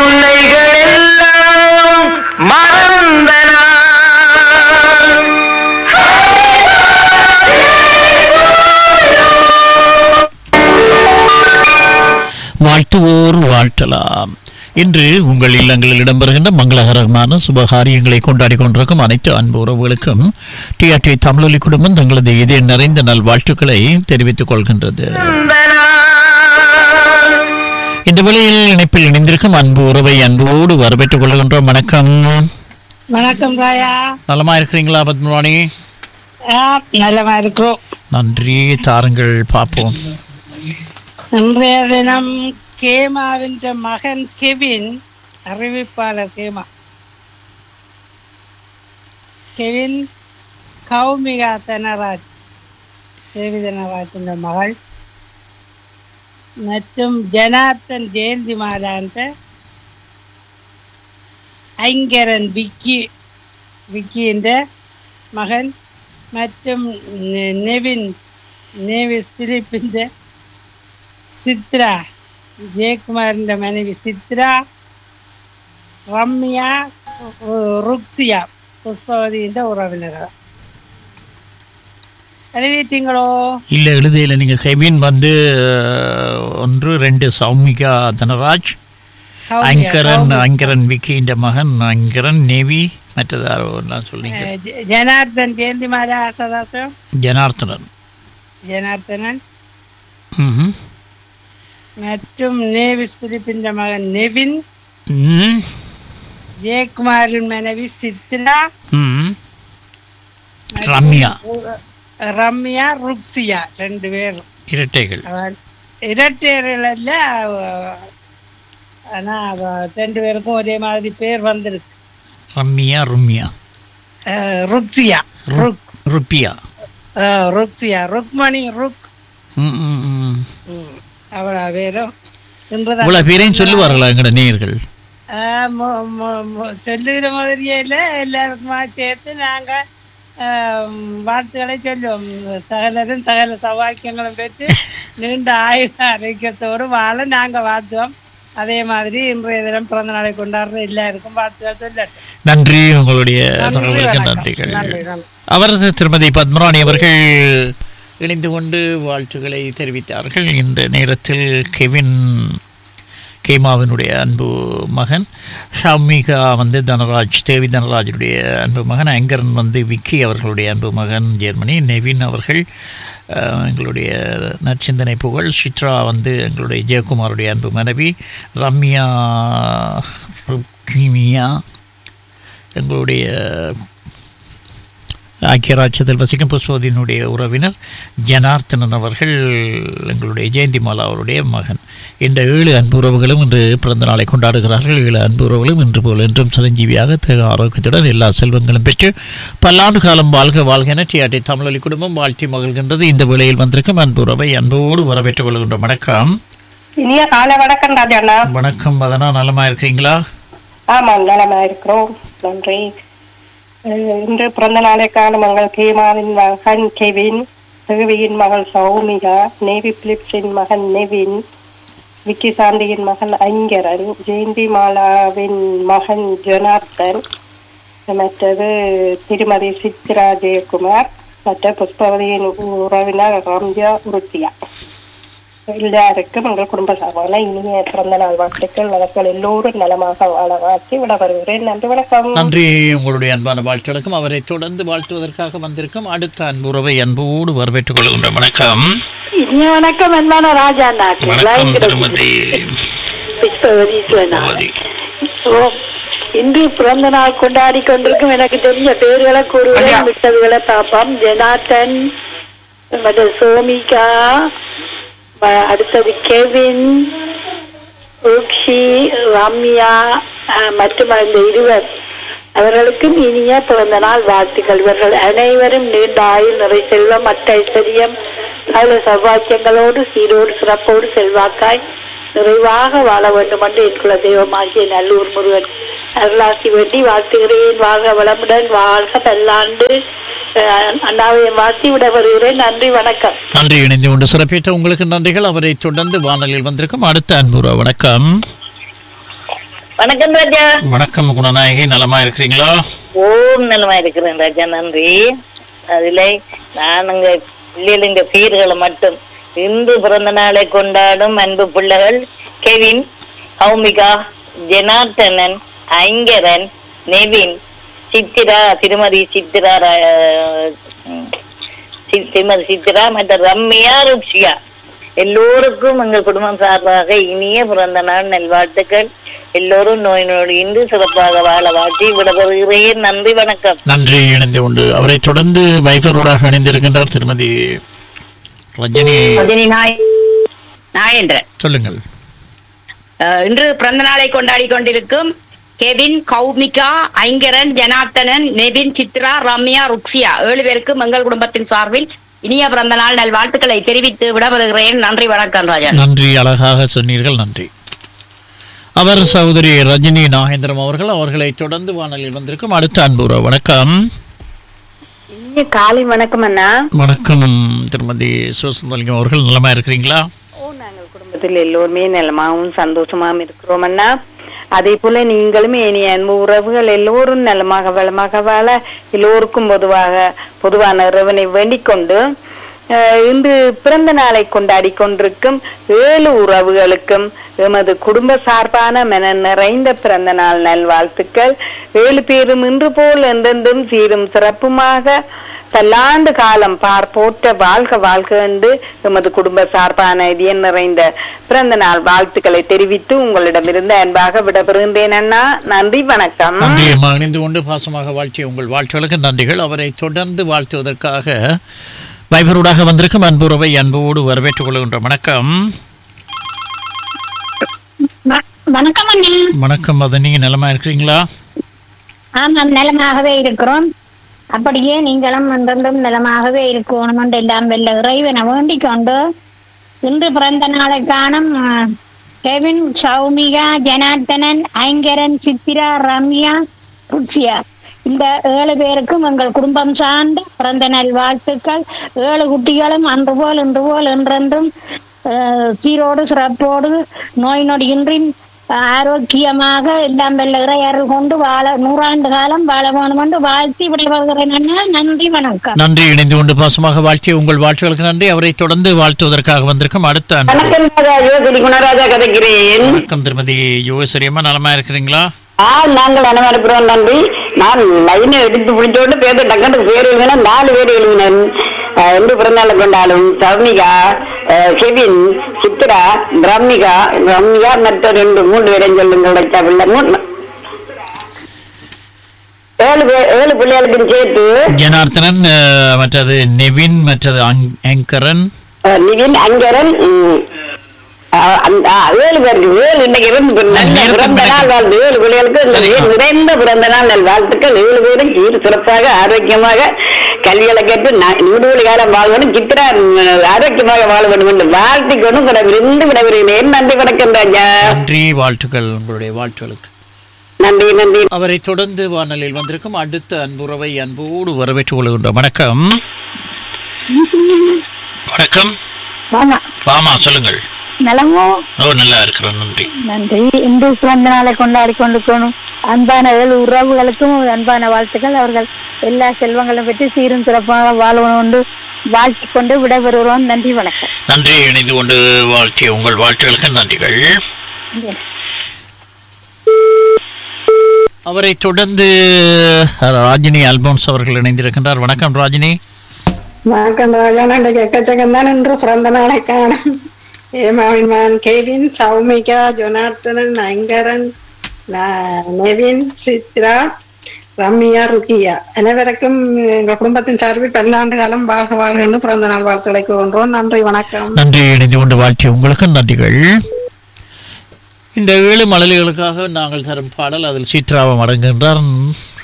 தொல்லைகள் எல்லாம் மறந்தன வாழ்த்துவோர் வாழ்த்தலாம் இன்று உங்கள் இல்லங்களில் இடம்பெறுகின்ற மங்களகரமான சுபகாரியங்களை கொண்டாடி கொண்டிருக்கும் அனைத்து அன்பு உறவுகளுக்கும் டிஆர்டி தமிழொலி குடும்பம் தங்களது இதய நிறைந்த நல் வாழ்த்துக்களை தெரிவித்துக் கொள்கின்றது இந்த வேளையில் இணைப்பில் இணைந்திருக்கும் அன்பு உறவை அன்போடு வரவேற்றுக் கொள்கின்றோம் வணக்கம் வணக்கம் ராயா நலமா இருக்கிறீங்களா பத்மவாணி ஆ, நலமா இருக்கிறோம் நன்றி தாருங்கள் பார்ப்போம் இன்றைய தினம் கேமாவின் மகன் கெவின் அறிவிப்பாளர் கேமா கெவின் கௌமிகா தனராஜ் தேவி தனராஜின் மகள் மற்றும் ஜனார்த்தன் ஜெயந்தி மாலான்ற ஐங்கரன் விக்கி விக்கின்ற மகன் மற்றும் நெ- நெவின் நேவிஸ் பிலிப்பிൻ്റെ சித்ரா ஜெயக்குமாரிൻ്റെ மனைவி சித்ரா ரம்யா உ- ருக்ஸியா புஷ்பவதிൻ്റെ உறவினர்கள் எழுதிட்டீங்களோ இல்ல எழுதையில நீங்க கெவின் வந்து அஹ், ஒன்று ரெண்டு சௌமிகா தனராஜ் கௌமியா, அங்கரன் கௌமி. அங்கரன் விக்கின்ற மகன் அங்கரன் நேவி மற்றதாரெல்லாம் சொன்னீங்க அஹ், ஜ- ஜனார்தன் ஜெயந்திமாலா ஆசதாசம் ஜனார்த்தனன் ஜனார்த்தனன் ம்ஹும். மற்றும் நேவிஸ் பிலிப்பிൻ്റെ மகன் நெவின் ம். ஜெயக்குமாரின் மனைவி சித்ரா ம். ரம்யா ரம்யா ருக்ஸியா ரெண்டு பேரும் இரட்டைகள் அவன் இரட்டையர்கள் அல்ல அவ- ஆனா அவ ரெண்டு பேருக்கும் ஒரே மாதிரி பேர் வந்திருக்கு ரம்யா ரும்யா அஹ், ருக்ஸியா ருக் ருப்பியா அஹ், ருக்ஸியா ருக்மணி ருக் ம், ம், ம். ம், அவளா பேரும் இன்றுதான் இவ்வளவு பேரையும் சொல்லுவார்களா எங்கட நேயர்கள் அஹ், மு- மு- மு- சொல்லுகிற மாதிரியே இல்லை எல்லாருக்குமா சேர்த்து நாங்க அஹ், வாழ்த்துக்களை சொல்லுவோம் சகலரும் சகல சௌவாக்கியங்களும் பெற்று நீண்ட ஆயுத ஆரோக்கியத்தோடு வாழ நாங்க வாழ்த்துவோம் அதே மாதிரி இன்றைய தினம் பிறந்த நாளை கொண்டாடுற எல்லாருக்கும் வாழ்த்துக்கள் சொல்லட்டும் நன்றி உங்களுடைய நன்றி, தகவலுக்கு வணக்கம். நன்றிகள் நன்றி, நன்றி. அவர் திருமதி பத்மராணி அவர்கள் இணைந்து கொண்டு வாழ்த்துக்களை தெரிவித்தார்கள் இந்த நேரத்தில் கெவின் கேமாவினுடைய அன்பு மகன் ஷாமிகா வந்து தனராஜ் தேவி தனராஜனுடைய அன்பு மகன் அங்கரன் வந்து விக்கி அவர்களுடைய அன்பு மகன் ஜெர்மனி நெவின் அவர்கள் அஹ், எங்களுடைய நற்சிந்தனை புகழ் சித்ரா வந்து எங்களுடைய ஜெயக்குமாருடைய அன்பு மனைவி ரம்யா ருக்மியா எங்களுடைய ஐக்கிய ராஜ்யத்தில் வசிக்கும் புஷ்பவதியினுடைய உறவினர் ஜனார்த்தனன் அவர்கள் எங்களுடைய ஜெயந்திமாலா அவருடைய மகன் இந்த ஏழு அன்பு உறவுகளும் இன்று பிறந்த நாளை கொண்டாடுகிறார்கள் ஏழு அன்பு உறவுகளும் இன்று போல் என்றும் சிரஞ்சீவியாக தேக ஆரோக்கியத்துடன் எல்லா செல்வங்களும் பெற்று பல்லாண்டு காலம் வாழ்க வாழ்க என டிஆர்டி தமிழொலி குடும்பம் வாழ்த்தி மகிழ்கின்றது இந்த வேளையில் வந்திருக்கும் அன்பு உறவை அன்போடு வரவேற்றுக் கொள்கின்ற வணக்கம் இனிய காலை வணக்கம் ராஜாண்ணா வணக்கம் மதனா நலமா இருக்கீங்களா ஆமாம் நலமா இருக்கிறோம் நன்றி அஹ் இன்று பிறந்த நாளை காணும் மகள் கேமாவின் மகன் கெவின் தேவியின் மகள் சௌமிகா நேவி பிலிப்ஸின் மகன் நெவின் விக்கி சாந்தியின் மகன் ஐங்கரன் ஜெயந்தி மாலாவின் மகன் ஜனார்த்தன் மற்றது திருமதி சித்ரா ஜெயக்குமார் மற்ற புஷ்பவதியின் உறவினர் ரம்யா உருத்தியா எல்லாருக்கும் எங்கள் குடும்ப சார்பான இனிய பிறந்த நாள் வாழ்த்துக்கள் வணக்கம் எல்லோரும் நலமாக வாழ வாழ்த்தி விட வருகிறேன் நன்றி வணக்கம் நன்றி உங்களுடைய அன்பான வாழ்த்துகளுக்கும் அவரை தொடர்ந்து வாழ்த்துவதற்காக வந்திருக்கும் அடுத்த அன்புறவை அன்போடு வரவேற்றுக் கொள்கின்ற வணக்கம் இனிய வணக்கம் அன்பான ராஜா வணக்கம் திருமதி நாட்டு இன்று பிறந்த நாள் கொண்டாடி கொண்டிருக்கும் எனக்கு தெரிஞ்ச பேர்களை கூறுவேன் விட்டதுகளை பார்ப்போம் ஜனார்த்தன் மற்ற சோமிகா ம- அடுத்தது கெவின் ருக்ஷி ரம்யா அஹ், மற்றும் அந்த இருவர் அவர்களுக்கும் இனிய பிறந்த நாள் வாழ்த்துக்கள் இவர்கள் அனைவரும் நீண்ட ஆயுள் நிறை செல்வம் மற்ற ஐஸ்வர்யம் சகல சௌபாக்கியங்களோடு சீரோடு சிறப்போடு செல்வாக்காய் நிறைவாக வாழ வேண்டும் என்று என் குல தெய்வமாகிய நல்லூர் முருகன் அருளாசி வேண்டி வாழ்த்துகிறேன் வாழ்க வளமுடன் வாழ்க பல்லாண்டு அஹ், அண்ணாவை வாழ்த்தி விட வருகிறேன் நன்றி வணக்கம் நன்றி இணைந்து கொண்டு சிறப்பித்த உங்களுக்கு நன்றிகள் அவரை தொடர்ந்து வானலில் வந்திருக்கும் அடுத்த அன்புற வணக்கம் வணக்கம் ராஜா வணக்கம் குணநாயகி நலமா இருக்கிறீங்களா ஓம் நலமா இருக்கிறேன் ராஜா நன்றி அதுல நான் அங்க பிள்ளைகளுங்க பேர்களை மட்டும் இன்று பிறந்த நாளை கொண்டாடும் அன்பு பிள்ளைகள் கெவின் ஹௌமிகா ஜனார்த்தனன் ஐங்கரன் நெவின் சித்திரா திருமதி சித்திரா ரா- ம், சி- திருமதி சித்திரா மற்றும் ரம்யா ருக்ஷியா எல்லோருக்கும் எங்கள் குடும்பம் சார்பாக இனிய பிறந்த நாள் நல்வாழ்த்துக்கள் எல்லோரும் நோய் நோடி இன்று சிறப்பாக வாழ வாழ்த்தி விடப்படுகிறேன் நன்றி வணக்கம் நன்றி இணைந்து கொண்டு அவரை தொடர்ந்து வைஃபரோடாக இணைந்திருக்கின்றார் திருமதி ரஜினி ரஜினி நாய் நாயேந்திரன் சொல்லுங்கள் அஹ், இன்று பிறந்த நாளை கொண்டாடி கொண்டிருக்கும் கெவின் கௌமிகா ஐங்கரன் ஜனார்த்தனன் நெவின் சித்ரா ரம்யா ருக்ஸியா ஏழு பேருக்கும் எங்கள் குடும்பத்தின் சார்பில் இனிய பிறந்த நாள் நல் வாழ்த்துக்களை தெரிவித்து விடவருகிறேன் நன்றி வணக்கம் ராஜா நன்றி அழகாக சொன்னீர்கள் நன்றி அவர் சகோதரி ரஜினி நாகேந்திரம் அவர்கள் அவர்களை தொடர்ந்து வானலில் வந்திருக்கும் அடுத்த அன்புற வணக்கம் காலை வணக்கம் அண்ணா வணக்கம் திருமதி சிவசுந்தலிங்கம் அவர்கள் நலமா இருக்கிறீங்களா ஓ நாங்கள் குடும்பத்தில் எல்லோருமே நலமாகவும் சந்தோஷமாகவும் இருக்கிறோம் அண்ணா அதே போல நீங்களும் இனி அன்பு உறவுகள் எல்லோரும் நலமாக வளமாக வாழ எல்லோருக்கும் பொதுவாக பொதுவான இறைவனை வேண்டிக் கொண்டு அஹ், இன்று பிறந்த நாளை கொண்டாடி கொண்டிருக்கும் ஏழு உறவுகளுக்கும் எமது குடும்ப சார்பான மன நிறைந்த பிறந்த நாள் நல்வாழ்த்துக்கள் ஏழு பேரும் இன்று போல் என்றென்றும் சீரும் சிறப்புமாக பல்லாண்டு காலம் பார் போற்ற வாழ்க வாழ்க என்று எமது குடும்ப சார்பான இதயம் நிறைந்த பிறந்த நாள் வாழ்த்துக்களை தெரிவித்து உங்களிடமிருந்து அன்பாக விடப்பெறுகின்றேன் அண்ணா நன்றி வணக்கம் நன்றி அம்மா இணைந்து கொண்டு பாசமாக வாழ்த்திய உங்கள் வாழ்த்துகளுக்கு நன்றிகள் அவரை தொடர்ந்து வாழ்த்துவதற்காக வைபரோடாக வந்திருக்கும் அன்புறவை அன்போடு வரவேற்றுக் கொள்கின்ற வணக்கம் வணக்கம் அண்ணா வணக்கம் மதனி நலமா இருக்கிறீங்களா ஆமாம் நலமாகவே இருக்கிறோம் அப்படியே நீங்களும் என்றென்றும் நலமாகவே இருக்கணும் என்று எல்லாம் வெல்ல இறைவனை வேண்டிக் கொண்டு இன்று பிறந்த நாளை காணும் அஹ், கெவின் சௌமிகா ஜனார்த்தனன் ஐங்கரன் சித்திரா ரம்யா ருச்சியா இந்த ஏழு பேருக்கும் எங்கள் குடும்பம் சார்ந்த பிறந்த நாள் வாழ்த்துக்கள் ஏழு குட்டிகளும் அன்று போல் இன்று போல் என்றென்றும் அஹ், சீரோடு சிறப்போடு நோய் நொடியின்றி ஆரோக்கியமாக எல்லாம் வெல்ல இறையர்கள் கொண்டு வாழ நூறாண்டு காலம் வாழ வேணும் என்று வாழ்த்தி விடைபெறுகிறேன் அண்ணா நன்றி வணக்கம் நன்றி இணைந்து கொண்டு பாசமாக வாழ்த்திய உங்கள் வாழ்த்துகளுக்கு நன்றி அவரை தொடர்ந்து வாழ்த்துவதற்காக வந்திருக்கும் அடுத்த அன்பு வணக்கம் ராஜா யோசரி குணராஜா கதைக்கிறேன் வணக்கம் திருமதி யோகசரியம்மா நலமா இருக்கிறீங்களா ஆ நாங்கள் அனைவரும் இருக்கிறோம் நன்றி நான் லைனை எடுத்து பிடிச்சோண்டு பேர் டக்கண்டு பேர் எழுதினேன் நாலு பேர் எழுதினேன் அஹ், என்று பிறந்தாளை கொண்டாலும் சர்மிகா அஹ், கெவின் சித்ரா பிரம்மிகா ரம்யா மற்ற ரெண்டு மூன்று பேரையும் சொல்லுங்கள் தமிழ்ல மூணு ஏழு பேர் ஏழு பிள்ளைகளுக்கும் சேர்த்து ஜனார்த்தனன் அஹ், மற்றது நெவின் மற்றது அங்- ஆங்கரன் அஹ், நிவின் அங்கரன் ம், அஹ், அந்த அஹ், ஏழு பேருக்கு ஏழு இன்னைக்கு இருந்து நல்ல நேரத்தில் பிறந்த நாள் வாழ்த்து ஏழு பிள்ளைகளுக்கு இந்த சரிங்க. ஏழு நிறைந்த பிறந்த நாள் நல் வாழ்த்துக்கள் ஏழு பேரும் சீர் சிறப்பாக ஆரோக்கியமாக கல்விகளை கேட்டு நூறு காலம் வாழ்வனும் சித்திரா ம், ஆரோக்கியமாக வாழ வேண்டும் என்று வாழ்த்திக் கொண்டு கூட விருந்து விடைபெறுகிறேன் நன்றி வணக்கம் ராஜா நன்றி வாழ்த்துக்கள் உங்களுடைய வாழ்த்துகளுக்கு நன்றி நன்றி அவரை தொடர்ந்து வானலில் வந்திருக்கும் அடுத்த அன்புறவை அன்போடு வரவேற்றுக் கொள்கின்ற வணக்கம் வணக்கம் வாமா சொல்லுங்கள் நலமோ ஓ நல்லா இருக்கிறோம் நன்றி நன்றி இன்று பிறந்த நாளை கொண்டாடி கொண்டிருக்கணும் அன்பான ஏழு உறவுகளுக்கும் அன்பான வாழ்த்துக்கள் அவர்கள் எல்லா செல்வங்களும் பெற்று சீரும் சிறப்பாக வாழணும் என்று வாழ்த்திக் கொண்டு விடைபெறுகிறோம் நன்றி வணக்கம் நன்றி இணைந்து கொண்டு வாழ்த்திய உங்கள் வாழ்த்துகளுக்கு நன்றிகள் அவரை தொடர்ந்து ராஜினி அல்போன்ஸ் அவர்கள் இணைந்திருக்கின்றார் வணக்கம் ராஜினி வணக்கம் ராஜா இன்றைக்கு எக்கச்சக்கம் தான் என்று பிறந்த நாளை காணும் ஏமாவின் மகன் கெவின் சௌமிகா ஜொனார்த்தனன் ஐங்கரன் ந- நெவின் சித்ரா ரம்யா ருக்கியா அனைவருக்கும் எங்கள் குடும்பத்தின் சார்பில் பல்லாண்டு காலம் வாழ்க வாழ்க என்று பிறந்த நாள் வாழ்த்துக்களை கூறுகின்றோம் நன்றி வணக்கம் நன்றி இணைந்து கொண்டு வாழ்த்திய உங்களுக்கு நன்றிகள் இந்த ஏழு மழலைகளுக்காக நாங்கள் தரும் பாடல் அதில் சீத்ராவம் அடங்குகின்றார்